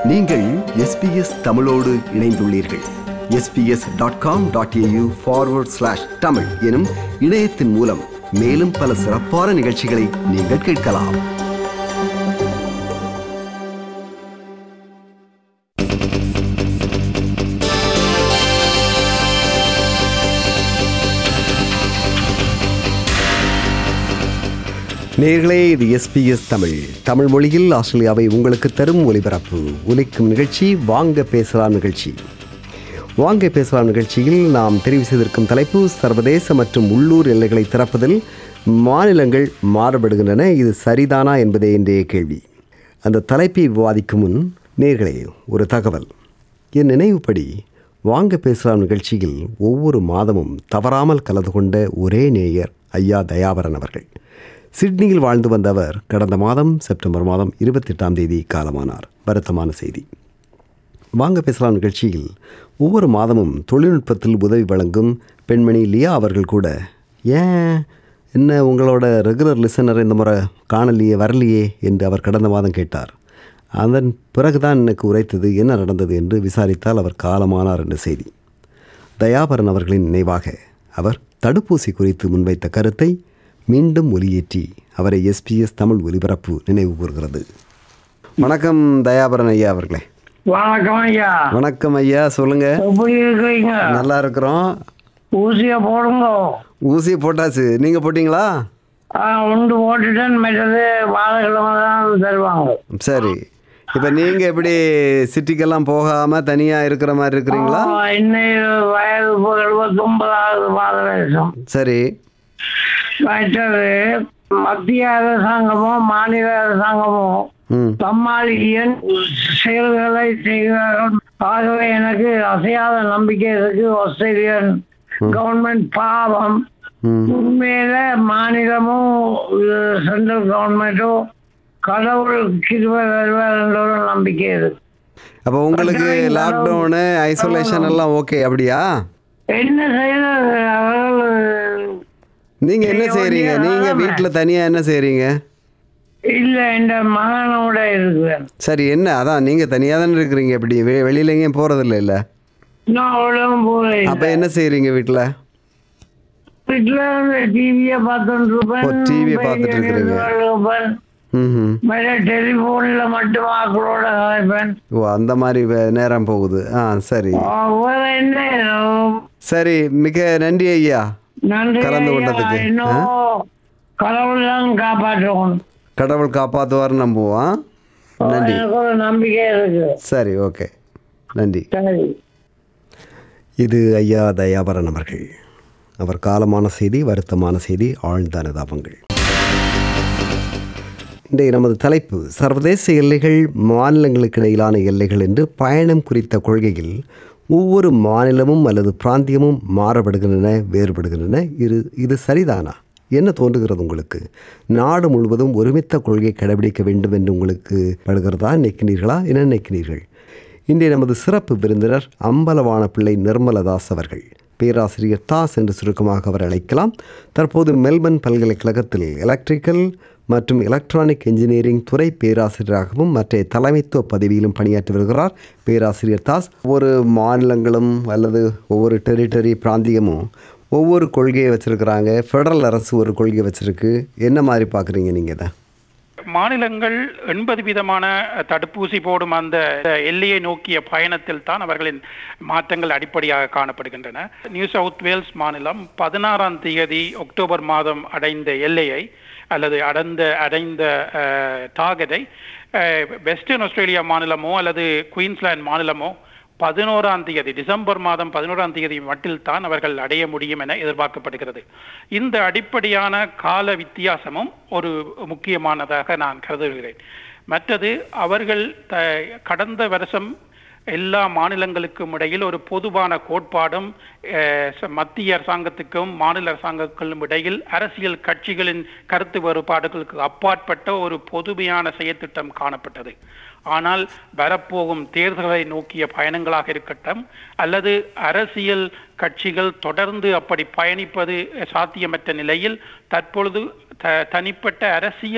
நீங்கள் எஸ்பிஎஸ் தமிழோடு இணைந்துள்ளீர்கள் SBS dot com dot AU forward slash Tamil எனும் இணையத்தின் மூலம் மேலும் பல சிறப்பான நிகழ்ச்சிகளை நீங்கள் கேட்கலாம் நேர்களே இது எஸ்பிஎஸ் தமிழ் தமிழ் மொழியில் ஆஸ்திரேலியாவை உங்களுக்கு தரும் ஒலிபரப்பு ஒலிக்கும் நிகழ்ச்சி வாங்க பேசலாம் நிகழ்ச்சி வாங்க பேசலாம் நிகழ்ச்சியில் நாம் தெரிவு செய்திருக்கும் தலைப்பு சர்வதேச மற்றும் உள்ளூர் எல்லைகளை திறப்பதில் மாநிலங்கள் மாறுபடுகின்றன இது சரிதானா என்பதே இன்றைய கேள்வி அந்த தலைப்பை விவாதிக்கும் முன் நேர்களே ஒரு தகவல் என் நினைவுப்படி வாங்க பேசலாம் நிகழ்ச்சியில் ஒவ்வொரு மாதமும் தவறாமல் கலந்து கொண்ட ஒரே நேயர் ஐயா தயாபரன் அவர்கள் சிட்னியில் வாழ்ந்து வந்த அவர் கடந்த மாதம் செப்டம்பர் மாதம் இருபத்தெட்டாம் தேதி காலமானார் வருத்தமான செய்தி வாங்க பேசலாம் நிகழ்ச்சியில் ஒவ்வொரு மாதமும் தொழில்நுட்பத்தில் உதவி வழங்கும் பெண்மணி லியா அவர்கள் கூட ஏன் என்ன உங்களோட ரெகுலர் லிசனர் இந்த முறை காணலையே வரலையே என்று அவர் கடந்த மாதம் கேட்டார் அதன் பிறகுதான் எனக்கு உரைத்தது என்ன நடந்தது என்று விசாரித்தால் அவர் காலமானார் என்ற செய்தி தயாபரன் அவர்களின் நினைவாக அவர் தடுப்பூசி குறித்து முன்வைத்த கருத்தை மீண்டும் ஒலியேற்றி அவரை எஸ்பிஎஸ் தமிழ் ஒலிபரப்பு நினைவு கூறுகிறது வணக்கம் தயாபரன் ஐயா அவர்களே வணக்கம் ஐயா வணக்கம் ஐயா சொல்லுங்க எப்படி இருக்கிறீங்க நல்லா இருக்கிறோம் ஊசிய போடுங்க ஊசி போட்டாச்சு நீங்க போட்டீங்களா ஆ, உண்டு போட்டுட்டேன் மற்றது வாழைக்கிழமை தான் தருவாங்க சரி இப்போ நீங்க எப்படி சிட்டிக்கெல்லாம் போகாம தனியா இருக்கிற மாதிரி இருக்கிறீங்களா ஆ, இன்னும் வயது இப்போ எழுபத்தொன்பதாவது மாத வயசம் சரி மற்றது மத்திய அரசாங்கமோ மாநில அரசாங்கமோ ம் தம்மாளியன் செயல்களை செய்கிறார்கள் ஆகவே எனக்கு அசையாத நம்பிக்கை இருக்கு ஆஸ்திரேலியன் கவர்மெண்ட் பாவம் ம் உண்மையில மாநிலமும் சென்ட்ரல் கவர்மெண்ட்டும் கடவுள் கிருபை வருவார் என்ற ஒரு நம்பிக்கை இருக்கு அப்போ உங்களுக்கு லாக்டவுனு ஐசோலேஷன் எல்லாம் ஓகே அப்படியா என்ன செய்யறது அவர்கள் நீங்க என்ன செய்றீங்க நீங்க வீட்டுல தனியா என்ன செய்றீங்க இல்ல இந்த மகனோட இருக்கு சரி என்ன அதான் நீங்க தனியா தானே இருக்கிறீங்க இப்படி வெ வெளியில எங்கேயும் போறது இல்லை நான் அவ்வளவு போறேன் அப்ப என்ன செய்றீங்க வீட்டுல வீட்டுல டிவிய பார்த்துட்டு இருப்பேன் ஓ, TV ய பார்த்துட்டு இருக்கிறீங்க. இருப்பேன் ம் வேற டெலிபோன்ல மட்டும் ஆக்களோட கலைப்பேன் ஓ அந்த மாதிரி வே- நேரம் போகுது ஆ சரி வேற என்ன சரி மிக நன்றி ஐயா நன்றி கலந்து ஐயா. கொண்டதுக்கு. இன்னும் கடவுள் தான் காப்பாற்றணும் கடவுள் காப்பாற்றுவார் நம்புவோம் நன்றி எனக்கு ஒரு நம்பிக்கை இருக்கு சரி ஓகே நன்றி சரி இது ஐயா தயாபரன் அவர்கள் அவர் காலமான செய்தி வருத்தமான செய்தி ஆழ்ந்த அனுதாபங்கள் இன்றைய நமது தலைப்பு சர்வதேச எல்லைகள் மாநிலங்களுக்கு இடையிலான எல்லைகள் என்று பயணம் குறித்த கொள்கையில் ஒவ்வொரு மாநிலமும் அல்லது பிராந்தியமும் மாறுபடுகின்றன வேறுபடுகின்றன இது இது சரிதானா என்ன தோன்றுகிறது உங்களுக்கு நாடு முழுவதும் ஒருமித்த கொள்கை கடைபிடிக்க வேண்டும் என்று உங்களுக்கு படுகிறதா நினைக்கிறீர்களா என்ன நினைக்கிறீர்கள் இன்றைய நமது சிறப்பு விருந்தினர் அம்பலவான பிள்ளை நிர்மலதாஸ் அவர்கள் பேராசிரியர் தாஸ் என்று சுருக்கமாக அவர் அழைக்கலாம் தற்போது மெல்பர்ன் பல்கலைக்கழகத்தில் எலக்ட்ரிக்கல் மற்றும் எலக்ட்ரானிக் இன்ஜினியரிங் துறை பேராசிரியராகவும் மற்ற தலைமைத்துவ பதவியிலும் பணியாற்றி வருகிறார் பேராசிரியர் தாஸ் ஒவ்வொரு மாநிலங்களும் அல்லது ஒவ்வொரு டெரிட்டரி பிராந்தியமும் ஒவ்வொரு கொள்கையை வச்சுருக்கிறாங்க ஃபெடரல் அரசு ஒரு கொள்கை வச்சுருக்கு என்ன மாதிரி பார்க்குறீங்க நீங்கள் இதை மாநிலங்கள் எண்பது விதமான தடுப்பூசி போடும் அந்த எல்லையை நோக்கிய பயணத்தில் தான் அவர்களின் மாற்றங்கள் அடிப்படையாக காணப்படுகின்றன நியூ சவுத் வேல்ஸ் மாநிலம் பதினாறாம் தேதி அக்டோபர் மாதம் அடைந்த எல்லையை அல்லது அடைந்த அடைந்த டார்கெட்டை வெஸ்டர்ன் ஆஸ்திரேலியா மாநிலமோ அல்லது குயின்ஸ்லாந்து மாநிலமோ பதினோராம் தேதி டிசம்பர் மாதம் பதினோராம் தேதி மட்டில் தான் அவர்கள் அடைய முடியும் என எதிர்பார்க்கப்படுகிறது இந்த அடிப்படையான கால வித்தியாசமும் ஒரு முக்கியமானதாக நான் கருதுகிறேன் மற்றது அவர்கள் த கடந்த வருஷம் எல்லா மாநிலங்களுக்கும் இடையில் ஒரு பொதுவான கோட்பாடும் அஹ், ச- மத்திய அரசாங்கத்துக்கும் மாநில அரசாங்கங்களுக்கும் இடையில் அரசியல் கட்சிகளின் கருத்து வேறுபாடுகளுக்கு அப்பாற்பட்ட ஒரு பொதுமையான செயற்திட்டம் காணப்பட்டது ஆனால் வரப்போகும் தேர்தல்களை நோக்கிய பயணங்களாக இருக்கட்டும் அல்லது அரசியல் கட்சிகள் தொடர்ந்து அப்படி பயணிப்பது சாத்தியமற்ற நிலையில் தற்பொழுது த தனிப்பட்ட அரசியல்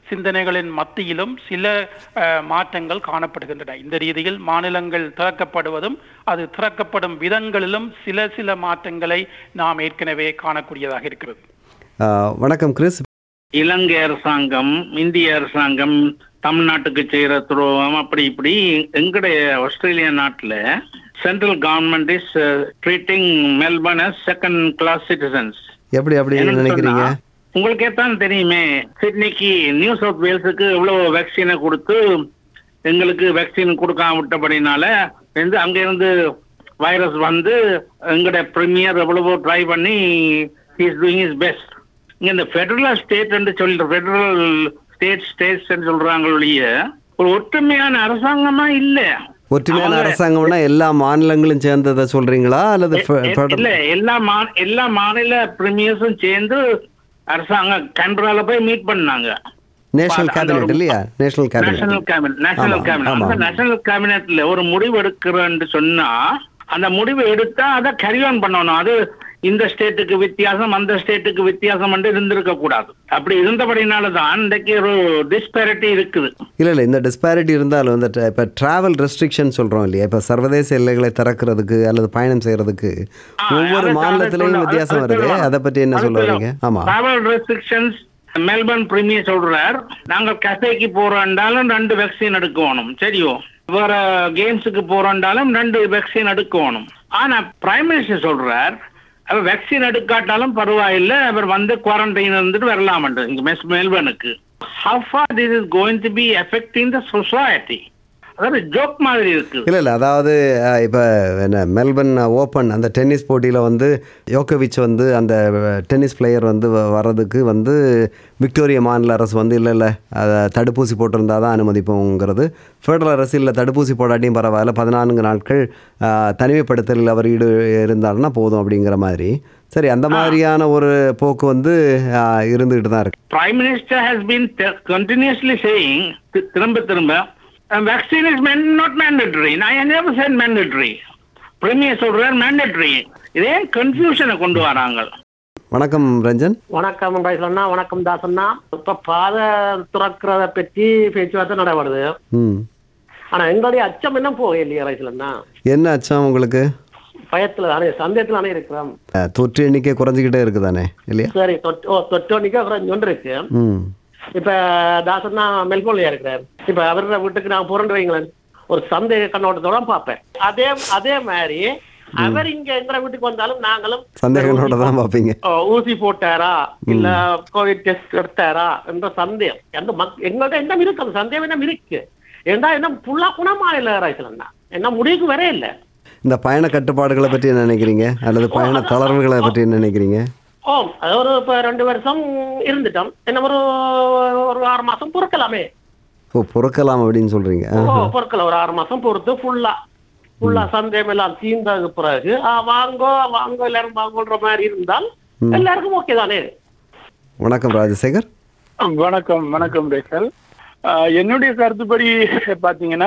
சிந்தனைகளின் மத்தியிலும் சில அஹ், மாற்றங்கள் காணப்படுகின்றன இந்த ரீதியில் மாநிலங்கள் திறக்கப்படுவதும் அது திறக்கப்படும் விதங்களிலும் சில சில மாற்றங்களை நாம் ஏற்கனவே காணக்கூடியதாக இருக்கிறது ஆஹ், வணக்கம் கிறிஸ் இலங்கை அரசாங்கம் இந்திய அரசாங்கம் தமிழ்நாட்டுக்கு செய்யற துரோகம் அப்படி இப்படி எங்களுடைய ஆஸ்திரேலியா நாட்டுல central government is treating Melbourne as second class citizens எப்படி அப்படி நினைக்கிறீங்க உங்களுக்கே தான் தெரியுமே சிட்னிக்கு நியூ சவுத் வேல்ஸுக்கு எவ்வளவு வேக்சினை கொடுத்து எங்களுக்கு வேக்சின் கொடுக்காம விட்டபடினால வந்து அங்க இருந்து வைரஸ் வந்து எங்களுடைய பிரீமியர் எவ்வளவோ ட்ரை பண்ணி இஸ் டூயிங் இஸ் பெஸ்ட் இங்க இந்த ஃபெடரல் ஸ்டேட் என்று சொல்ற ஃபெடரல் ஸ்டேட் ஸ்டேட்ஸ் சொல்றாங்க ஒழிய ஒரு ஒற்றுமையான அரசாங்கமா இல்ல ஒற்றுமையான அவங்க- அரசாங்கம்னா எல்லா மாநிலங்களும் சேர்ந்ததை சொல்றீங்களா அல்லது ஃபெ- இல்ல ஃபெடரல் எல்லா மா எல்லா மாநில பிரீமியர்ஸும் சேர்ந்து அரசாங்கம் கண்ட்ரால போய் மீட் பண்ணாங்க நேஷனல் அந்த கேபினெட் ஒரு- இல்லையா national cabinet national cabinet national ஆமா, கேபினட் ஆமா. அந்த நேஷனல் கேபினெட்ல ஒரு முடிவு எடுக்கிறேன்னு சொன்னா அந்த முடிவு எடுத்தா அதை கேரி ஆன் பண்ணணும் அது இந்த ஸ்டேட்டுக்கு வித்தியாசம் அந்த ஸ்டேட்டுக்கு வித்தியாசம் என்று இருந்திருக்க கூடாது அப்படி இருந்தபடினால தான் இன்றைக்கு ஒரு டிஸ்பேரிட்டி இருக்குது இல்லை இல்லை இந்த டிஸ்பாரிட்டி இருந்தாலும் இந்த ட- இப்போ ட்ராவல் ரெஸ்ட்ரிக்ஷன் சொல்கிறோம் இல்லையா இப்போ சர்வதேச எல்லைகளை திறக்கிறதுக்கு அல்லது பயணம் செய்கிறதுக்கு ஆ, ஒவ்வொரு அதை- அதை மாநிலத்திலையும் சொல்ல- வித்தியாசம் அதை வருது சொல்லலாம். அதை பற்றி என்ன அதை சொல்ல சொல்லலாம். வரீங்க ஆமாம் டிராவல் ரெஸ்ட்ரிக்ஷன்ஸ் மெல்பர்ன் பிரீமியர் சொல்றார் நாங்க கஃபேக்கு போறோம்னாலும் ரெண்டு வேக்சின் எடுக்கணும் சரியோ வேற கேம்ஸுக்கு போறோம்னாலும் ரெண்டு வேக்சின் எடுக்கணும் ஆனா பிரைம் மினிஸ்டர் சொல்றார் அவர் வேக்சின் எடுக்காட்டாலும் பரவாயில்லை அவர் வந்து குவாரண்டைன் இருந்துட்டு வரலாம்ன்றது இங்க மெஸ் மெல்பர்னுக்கு how far this is going to be affecting the society அதாவது ஜோக் மாதிரி இருக்குது இல்லை இல்லை அதாவது இப்போ என்ன மெல்பர்ன் ஓப்பன் அந்த டென்னிஸ் போட்டியில் வந்து யோக்கோவிச் வந்து அந்த டென்னிஸ் பிளேயர் வந்து வ- வர்றதுக்கு வந்து விக்டோரியா மாநில அரசு வந்து இல்லை இல்லை அதை தடுப்பூசி போட்டிருந்தா தான் அனுமதிப்போங்கிறது ஃபெடரல் அரசு இல்லை தடுப்பூசி போடாட்டியும் பரவாயில்ல பதினான்கு நாட்கள் ஆ, தனிமைப்படுத்தலில் அவர் ஈடு இருந்தாருன்னா போதும் அப்படிங்கிற மாதிரி சரி அந்த மாதிரியான ஒரு போக்கு வந்து ஆ, இருந்துகிட்டு தான் இருக்கு Prime Minister has been t- continuously saying, தி- திரும்ப திரும்ப வேக்சின் இஸ் நாட் மேண்டட்ரி நான் never said mandatory Premier சொல்றார் mandatory இதே கன்ஃபியூஷனை கொண்டு வராங்க வணக்கம் ரஞ்சன் வணக்கம் பைசலண்ணா வணக்கம் தாசண்ணா இப்ப பாதை துறக்கிறத பற்றி பேச்சுவார்த்தை நடைபெறுது ம் ஆனா எங்களுடைய அச்சம் என்ன போக இல்லையா ரைசலண்ணா என்ன அச்சம் உங்களுக்கு பயத்துல தானே சந்தேகத்துல தானே இருக்கிறோம் ஆ, தொற்று எண்ணிக்கை குறைஞ்சிக்கிட்டே இருக்குதானே இல்லையா சரி தொட்டு ஓ தொட்டோனிக்கா குறைஞ்சொன்று இருக்கு ம் இப்ப தாசண்ணா மெல்போன்லயா இருக்கிறார் இப்ப அவரோட வீட்டுக்கு நான் புரண்டு வைங்களேன் ஒரு சந்தேக கண்ணோட்டத்தோட பார்ப்பேன் அதே அதே மாதிரி அவர் இங்க எங்க வீட்டுக்கு வந்தாலும் நாங்களும் சந்தேகங்களோட தான் பார்ப்பீங்க ஓ, ஊசி போட்டாரா இல்ல கோவிட் டெஸ்ட் எடுத்தாரா என்ற சந்தேகம் அந்த மக் எங்கள்ட்ட என்ன இருக்கு அந்த சந்தேகம் என்ன இருக்கு ஏண்டா என்ன புல்லா குணமா இல்ல ரைசலண்ணா என்ன முடிவுக்கு வரே இல்ல இந்த பயண கட்டுப்பாடுகளை பற்றி என்ன நினைக்கிறீங்க அல்லது பயண தளர்வுகளை பற்றி என்ன நினைக்கிறீங்க ஓ அது ஒரு இப்ப ரெண்டு வருஷம் இருந்துட்டோம் என்ன ஒரு ஒரு ஆறு மாசம் பொறுக்கலாமே ஓ பொறுக்கலாம் அப்படின்னு சொல்கிறீங்க ஓ பொறுக்கலாம் ஒரு ஆறு மாசம் பொறுத்து ஃபுல்லா ஃபுல்லா சந்தேகம் எல்லாம் தீர்ந்ததுக்கு பிறகு ஆ, வாங்கோ வாங்கோ எல்லாரும் வாங்கோன்ற மாதிரி இருந்தால் எல்லாருக்கும் ஓகே தானே வணக்கம் ராஜசேகர் வணக்கம் வணக்கம் ரேசல் ஆஹ் என்னுடைய கருத்துப்படி பாத்தீங்கன்னா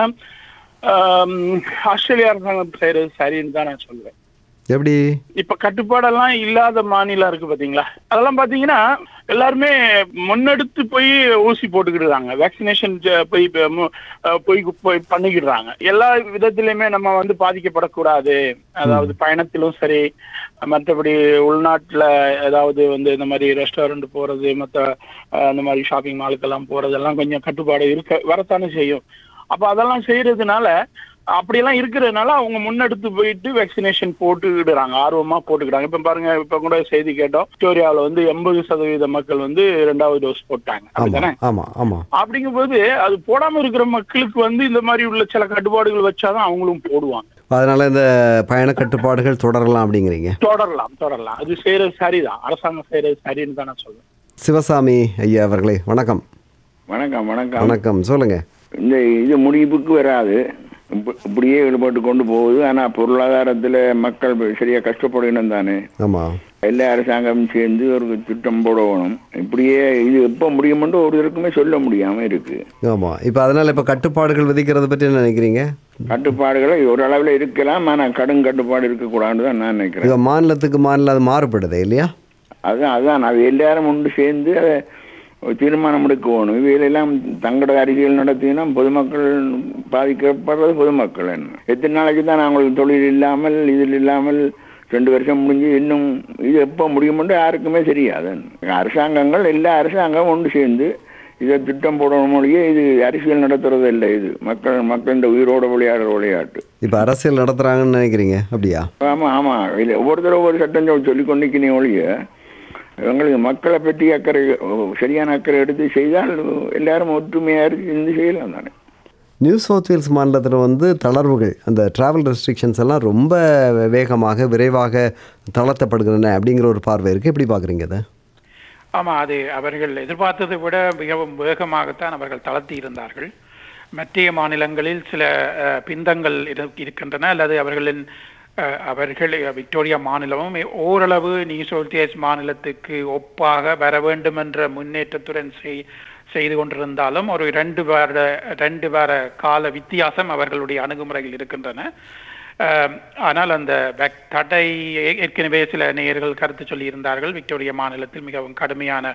ஆம், ஆஸ்திரேலியா அரசாங்கம் செய்யறது சரின்னு தான் நான் சொல்லுவேன் எப்படி இப்ப கட்டுப்பாடெல்லாம் இல்லாத மாநிலம் இருக்கு பாத்தீங்களா அதெல்லாம் பாத்தீங்கன்னா எல்லாருமே முன்னெடுத்து போய் ஊசி போட்டுக்கிடுறாங்க வேக்சினேஷன் போய் இப்ப மு- அஹ் போய் போய் பண்ணிக்கிடுறாங்க எல்லா விதத்திலயுமே நம்ம வந்து பாதிக்கப்படக்கூடாது அதாவது பயணத்திலும் சரி மற்றபடி உள்நாட்டுல ஏதாவது வந்து இந்த மாதிரி ரெஸ்டாரண்ட் போறது மற்ற அஹ், இந்த மாதிரி ஷாப்பிங் மாலுக்கெல்லாம் போறதெல்லாம் கொஞ்சம் கட்டுப்பாடு இருக்க வரத்தானே செய்யும் அப்ப அதெல்லாம் செய்யறதுனால அப்படியெல்லாம் இருக்கிறதுனால அவங்க முன்னெடுத்து போயிட்டு வேக்சினேஷன் போட்டுக்கிடுறாங்க ஆர்வமா போட்டுக்கிறாங்க இப்ப பாருங்க இப்ப கூட செய்தி கேட்டோம் விக்டோரியாவில் வந்து எண்பது சதவீத மக்கள் வந்து ரெண்டாவது டோஸ் போட்டாங்க அப்படிதானே ஆமாம் ஆமாம் ஆமாம் அப்படிங்கும்போது அது போடாம இருக்கிற மக்களுக்கு வந்து இந்த மாதிரி உள்ள சில கட்டுப்பாடுகள் வச்சாதான் அவங்களும் போடுவாங்க அதனால இந்த பயண கட்டுப்பாடுகள் தொடரலாம் அப்படிங்கிறீங்க தொடரலாம் தொடரலாம் அது செய்யறது சரிதான் அரசாங்கம் செய்யறது சரின்னு தான் நான் சொல்லுவேன் சிவசாமி ஐயா அவர்களே வணக்கம் வணக்கம் வணக்கம் வணக்கம் சொல்லுங்க இந்த இது முடிவுக்கு வராது இப்ப- இப்படியே ஈடுபட்டு கொண்டு போகுது ஆனால் பொருளாதாரத்தில் மக்கள் சரியா கஷ்டப்படணும் தானே ஆமாம் எல்லா அரசாங்கமும் சேர்ந்து ஒரு திட்டம் போடணும் இப்படியே இது எப்போ முடியுமென்று ஒருத்தருக்குமே சொல்ல முடியாமல் இருக்கு ஆமாம் இப்போ அதனால் இப்போ கட்டுப்பாடுகள் விதிக்கிறத பற்றி என்ன நினைக்கிறீங்க கட்டுப்பாடுகளை ஓரளவில் இருக்கலாம் ஆனால் கடும் கட்டுப்பாடு இருக்கக்கூடாதுன்னு தான் நான் நினைக்கிறேன் இப்போ மாநிலத்துக்கு மாநிலம் அது மாறுபடுது இல்லையா அதுதான் அதுதான் அது எல்லாரும் ஒன்று சேர்ந்து அதை ஒரு தீர்மானம் எடுக்க வேணும் இவையிலெல்லாம் தங்களோட அரசியல் நடத்தினா பொதுமக்கள் பாதிக்கப்படுறது பொதுமக்கள் என்ன எத்தனை நாளைக்கு தான் அவங்களுக்கு தொழில் இல்லாமல் இதில் இல்லாமல் ரெண்டு வருஷம் முடிஞ்சு இன்னும் இது எப்போ முடியுமென்று யாருக்குமே தெரியாது அரசாங்கங்கள் எல்லா அரசாங்கம் ஒன்று சேர்ந்து இதை திட்டம் போடணும் மொழியே இது அரசியல் நடத்துறது இல்லை இது மக்கள் மக்கள் இந்த உயிரோட விளையாடுற விளையாட்டு இப்போ அரசியல் நடத்துகிறாங்கன்னு நினைக்கிறீங்க அப்படியா ஆமா ஆமா இல்லை ஒவ்வொருத்தரும் ஒவ்வொரு சட்டம் சொ- சொல்லிக் கொண்டிருக்கிறே ஒழிய எங்களுக்கு மக்களை பற்றி அக்கறை சரியான அக்கறை எடுத்து செய்தால் எல்லாரும் ஒற்றுமையாக இருந்து செய்யலாம் தானே நியூ சவுத் வேல்ஸ் மாநிலத்தில் வந்து தளர்வுகள் அந்த டிராவல் ரெஸ்ட்ரிக்ஷன்ஸ் எல்லாம் ரொம்ப வேகமாக விரைவாக தளர்த்தப்படுகின்றன அப்படிங்கிற ஒரு பார்வை இருக்குது எப்படி பார்க்குறீங்க அதை ஆமா அது அவர்கள் எதிர்பார்த்ததை விட மிகவும் வேகமாகத்தான் அவர்கள் தளர்த்தி இருந்தார்கள் மற்ற மாநிலங்களில் சில அஹ், பிந்தங்கள் இரு- இருக்கின்றன அல்லது அவர்களின் அஹ், அவர்கள் விக்டோரியா மாநிலமும் ஓரளவு நியூ சவுத் வேல்ஸ் மாநிலத்துக்கு ஒப்பாக வர வேண்டும் என்ற முன்னேற்றத்துடன் செய்- செய்து கொண்டிருந்தாலும் ஒரு ரெண்டு வார ரெண்டு வார கால வித்தியாசம் அவர்களுடைய அணுகுமுறையில் இருக்கின்றன அஹ், ஆனால் அந்த வேக் தடை ஏ- ஏற்கனவே சில நேயர்கள் கருத்து சொல்லியிருந்தார்கள் விக்டோரியா மாநிலத்தில் மிகவும் கடுமையான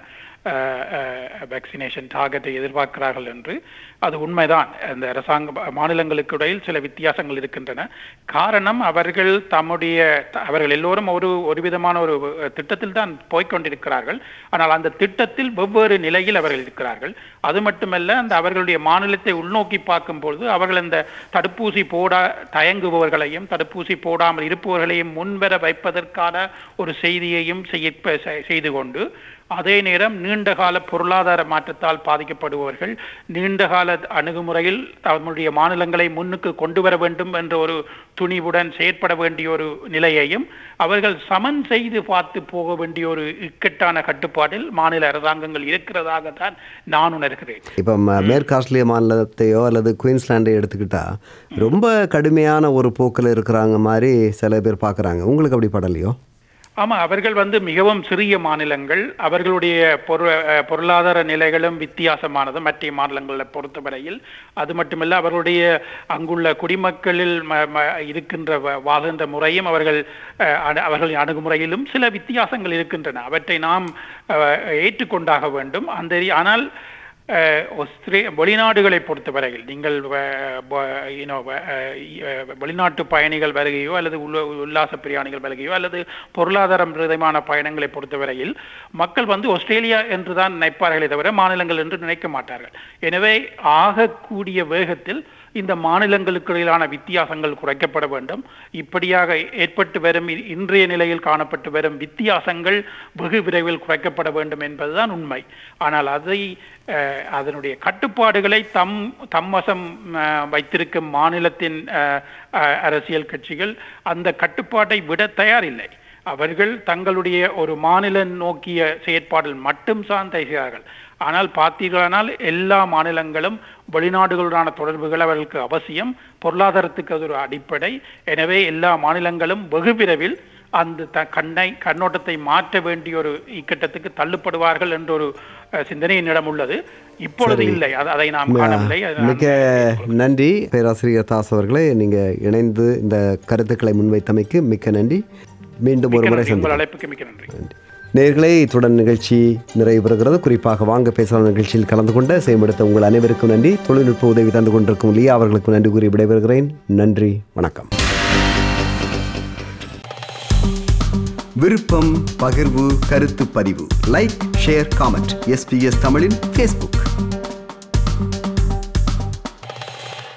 வேக்சினேஷன் டார்கெட்டை எதிர்பார்க்கிறார்கள் என்று அது உண்மைதான் அந்த அரசாங்க மாநிலங்களுக்கு இடையில் சில வித்தியாசங்கள் இருக்கின்றன காரணம் அவர்கள் தம்முடைய த- அவர்கள் எல்லோரும் ஒரு ஒரு விதமான ஒரு அஹ், திட்டத்தில் தான் போய்க்கொண்டிருக்கிறார்கள் ஆனால் அந்த திட்டத்தில் வெவ்வேறு நிலையில் அவர்கள் இருக்கிறார்கள் அது மட்டுமல்ல அந்த அவர்களுடைய மாநிலத்தை உள்நோக்கி பார்க்கும்பொழுது அவர்கள் அந்த தடுப்பூசி போட தயங்குபவர்களையும் தடுப்பூசி போடாமல் இருப்பவர்களையும் முன்வர வைப்பதற்கான ஒரு செய்தியையும் செய்ய செ- செய்து கொண்டு அதே நேரம் நீண்டகால பொருளாதார மாற்றத்தால் பாதிக்கப்படுபவர்கள் நீண்டகால அணுகுமுறையில் தம்முடைய மாநிலங்களை முன்னுக்கு கொண்டு வர வேண்டும் என்ற ஒரு துணிவுடன் செயற்பட வேண்டிய ஒரு நிலையையும் அவர்கள் சமன் செய்து பார்த்து போக வேண்டிய ஒரு இக்கட்டான கட்டுப்பாட்டில் மாநில அரசாங்கங்கள் இருக்கிறதாகத்தான் நான் உணர்கிறேன் இப்போ ம- மேற்கு ஆஸ்திரேலிய மாநிலத்தையோ அல்லது குயின்ஸ்லாண்டை எடுத்துக்கிட்டா ரொம்ப கடுமையான ஒரு போக்கில் இருக்கிறாங்க மாதிரி சில பேர் பார்க்குறாங்க உங்களுக்கு அப்படி படலையோ ஆமா அவர்கள் வந்து மிகவும் சிறிய மாநிலங்கள் அவர்களுடைய பொரு அஹ் பொருளாதார நிலைகளும் வித்தியாசமானது மற்ற மாநிலங்களை பொறுத்தவரையில் அது மட்டுமல்ல அவர்களுடைய அங்குள்ள குடிமக்களில் ம- ம- இருக்கின்ற வ- வாழ்கின்ற முறையும் அவர்கள் அஹ், அணு- அவர்களின் அணுகுமுறையிலும் சில வித்தியாசங்கள் இருக்கின்றன அவற்றை நாம் அஹ், ஏற்றுக்கொண்டாக வேண்டும் அந்த ஆனால் அஹ், ஆஸ்திரே வெளிநாடுகளை பொறுத்தவரையில் நீங்கள் வ- வ- you know, வ- அஹ், வெளிநாட்டு பயணிகள் வருகையோ அல்லது உள்ள உல்லாச பிரயாணிகள் வருகையோ அல்லது பொருளாதாரம் விதமான பயணங்களை பொறுத்தவரையில் மக்கள் வந்து ஆஸ்திரேலியா என்று தான் நினைப்பார்களே தவிர மாநிலங்கள் என்று நினைக்க மாட்டார்கள் எனவே ஆகக்கூடிய வேகத்தில் இந்த மாநிலங்களுக்கு இடையிலான வித்தியாசங்கள் குறைக்கப்பட வேண்டும் இப்படியாக ஏற்பட்டு வரும் இ- இன்றைய நிலையில் காணப்பட்டு வரும் வித்தியாசங்கள் வெகு விரைவில் குறைக்கப்பட வேண்டும் என்பதுதான் உண்மை ஆனால் அதை அஹ், அதனுடைய கட்டுப்பாடுகளை தம் தம்வசம் அஹ், வைத்திருக்கும் மாநிலத்தின் அஹ், அஹ், அரசியல் கட்சிகள் அந்த கட்டுப்பாட்டை விட தயாரில்லை அவர்கள் தங்களுடைய ஒரு மாநில நோக்கிய செயற்பாடில் மட்டும் சார்ந்த செய்கிறார்கள் ஆனால் பார்த்தீர்களானால் எல்லா மாநிலங்களும் வெளிநாடுகளுடனான தொடர்புகள் அவர்களுக்கு அவசியம் பொருளாதாரத்துக்கு அது ஒரு அடிப்படை எனவே எல்லா மாநிலங்களும் வெகு விரைவில் அந்த த கண்ணை கண்ணோட்டத்தை மாற்ற வேண்டிய ஒரு இக்கட்டத்துக்கு தள்ளுப்படுவார்கள் என்ற ஒரு அஹ், சிந்தனை என்னிடம் உள்ளது இப்பொழுது இல்லை அது- அதை நாம் காணவில்லை அது நான் மிக நன்றி பேராசிரியர் தாஸ் அவர்களே நீங்கள் இணைந்து இந்த கருத்துக்களை முன்வைத்தமைக்கு மிக்க நன்றி மீண்டும் ஒரு மிக்க முறை நன்றி. உங்கள் சந்திப்போம் அழைப்புக்கு மிக்க நன்றி நேர்களே இத்துடன் நிகழ்ச்சி நிறைவு பெறுகிறது குறிப்பாக வாங்க பேசலாம் நிகழ்ச்சியில் கலந்து கொண்ட செய்மெடுத்த உங்கள் அனைவருக்கும் நன்றி தொழில்நுட்ப உதவி தந்து கொண்டிருக்கும் லியா அவர்களுக்கு நன்றி கூறி விடைபெறுகிறேன் நன்றி வணக்கம் விருப்பம் பகிர்வு கருத்து பதிவு லைக் ஷேர் காமெண்ட் எஸ்பிஎஸ் தமிழின் ஃபேஸ்புக்